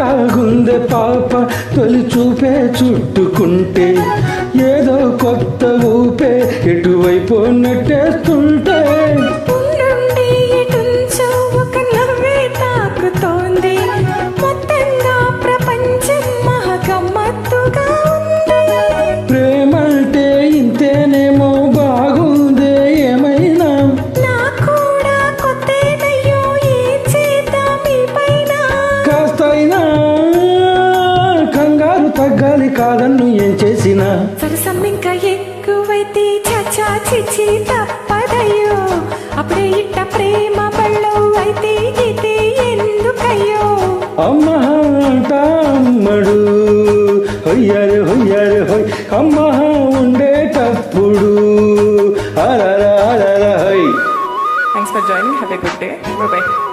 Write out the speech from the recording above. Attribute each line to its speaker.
Speaker 1: బాగుందే పాప తొలి చూపే చుట్టుకుంటే ఏదో కొత్త ఊపే ఎటువైపు నెట్టేస్తుంటే
Speaker 2: ఉండుండి ఎటుంచో ఒక నవ్వే తాకుతోంది మొత్తంగా ప్రపంచం మహగమ్మత్తుగా ఉంది
Speaker 1: ప్రేమంటే ఇంతేనేమో బాగుందే ఏమైనా
Speaker 2: నా కూడా కొత్తేనయ్యో ఏం చేద్దాం ఈ పైన
Speaker 1: కాస్తైనా కంగారు తగ్గాలి కాదన్ను ఏం చేసినా
Speaker 2: సరసం ఇంకా ఎక్కువైతే చచా చిచి తప్పదయ్యో అప్పుడే ఇట్ట ప్రేమ బళ్ళు అయితే ఇది ఎందుకయ్యో
Speaker 1: అమ్మ అంటామడు హొయ్యారు హొయ్యారు హొయ్ అమ్మ ఉండేటప్పుడు అరరా అరరా హొయ్
Speaker 3: Thanks for joining. Have a good day. Bye bye.